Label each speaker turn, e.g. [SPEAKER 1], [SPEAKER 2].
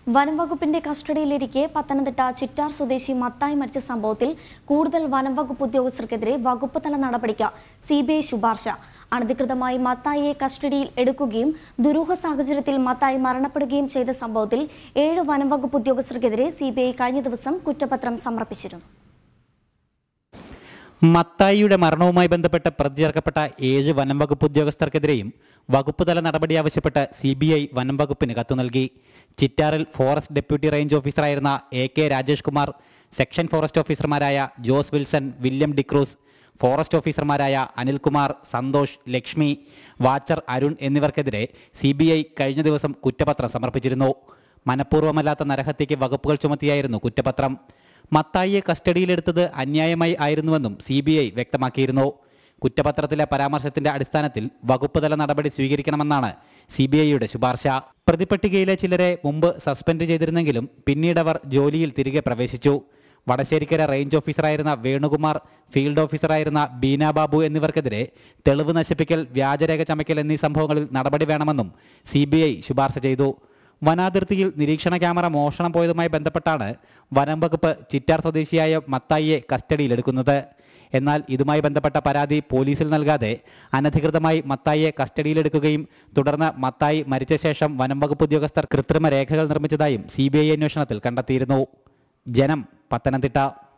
[SPEAKER 1] വനം വകുപ്പിന്റെ കസ്റ്റഡിയിലിരിക്കെ പത്തനംതിട്ട ചിറ്റാർ സ്വദേശി മത്തായി മരിച്ച സംഭവത്തിൽ കൂടുതൽ വനം വകുപ്പ് ഉദ്യോഗസ്ഥർക്കെതിരെ വകുപ്പ് തല നടപടിക്ക് സി ബി ഐ ശുപാർശ അനധികൃതമായി മത്തായിയെ കസ്റ്റഡിയിൽ എടുക്കുകയും ദുരൂഹ സാഹചര്യത്തിൽ മത്തായി മരണപ്പെടുകയും ചെയ്ത സംഭവത്തിൽ ഏഴ് വനം വകുപ്പ് ഉദ്യോഗസ്ഥർക്കെതിരെ സി ബി ഐ കഴിഞ്ഞ ദിവസം കുറ്റപത്രം സമർപ്പിച്ചിരുന്നു
[SPEAKER 2] മത്തായിയുടെ മരണവുമായി ബന്ധപ്പെട്ട് പ്രതി ചേർക്കപ്പെട്ട ഏഴ് വനം വകുപ്പ് ഉദ്യോഗസ്ഥർക്കെതിരെയും വകുപ്പ് തല നടപടി ആവശ്യപ്പെട്ട് സി ബി ഐ വനം വകുപ്പിന് കത്തു നൽകി ചിറ്റാറിൽ ഫോറസ്റ്റ് ഡെപ്യൂട്ടി റേഞ്ച് ഓഫീസറായിരുന്ന A K Rajesh Kumar section forest ഓഫീസർമാരായ ജോസ് വിൽസൺ വില്യം ഡിക്രൂസ് ഫോറസ്റ്റ് ഓഫീസർമാരായ അനിൽകുമാർ സന്തോഷ് ലക്ഷ്മി വാച്ചർ അരുൺ എന്നിവർക്കെതിരെ സി ബി ഐ കഴിഞ്ഞ ദിവസം കുറ്റപത്രം സമർപ്പിച്ചിരുന്നു മനഃപൂർവ്വമല്ലാത്ത നരഹത്യയ്ക്ക് വകുപ്പുകൾ ചുമത്തിയായിരുന്നു കുറ്റപത്രം മത്തായിയെ കസ്റ്റഡിയിലെടുത്തത് അന്യായമായി ആയിരുന്നുവെന്നും സി ബി ഐ വ്യക്തമാക്കിയിരുന്നു കുറ്റപത്രത്തിലെ പരാമർശത്തിന്റെ അടിസ്ഥാനത്തിൽ വകുപ്പ് തല നടപടി സ്വീകരിക്കണമെന്നാണ് സി ബി ഐയുടെ ശുപാർശ പ്രതിപട്ടികയിലെ ചിലരെ മുമ്പ് സസ്പെൻഡ് ചെയ്തിരുന്നെങ്കിലും പിന്നീട് അവർ ജോലിയിൽ തിരികെ പ്രവേശിച്ചു വടശ്ശേരിക്കര റേഞ്ച് ഓഫീസറായിരുന്ന വേണുകുമാർ ഫീൽഡ് ഓഫീസറായിരുന്ന ബീന ബാബു എന്നിവർക്കെതിരെ തെളിവ് നശിപ്പിക്കൽ വ്യാജരേഖ ചമയ്ക്കൽ എന്നീ സംഭവങ്ങളിൽ നടപടി വേണമെന്നും സി ശുപാർശ ചെയ്തു വനാതിർത്തിയിൽ നിരീക്ഷണ ക്യാമറ മോഷണം പോയതുമായി ബന്ധപ്പെട്ടാണ് വനം വകുപ്പ് ചിറ്റാർ സ്വദേശിയായ മത്തായിയെ കസ്റ്റഡിയിലെടുക്കുന്നത് എന്നാൽ ഇതുമായി ബന്ധപ്പെട്ട പരാതി പോലീസിൽ നൽകാതെ അനധികൃതമായി മത്തായിയെ കസ്റ്റഡിയിലെടുക്കുകയും തുടർന്ന് മത്തായി മരിച്ച ശേഷം വനം വകുപ്പ് ഉദ്യോഗസ്ഥർ കൃത്രിമ രേഖകൾ നിർമ്മിച്ചതായും സി അന്വേഷണത്തിൽ കണ്ടെത്തിയിരുന്നു ജനം പത്തനംതിട്ട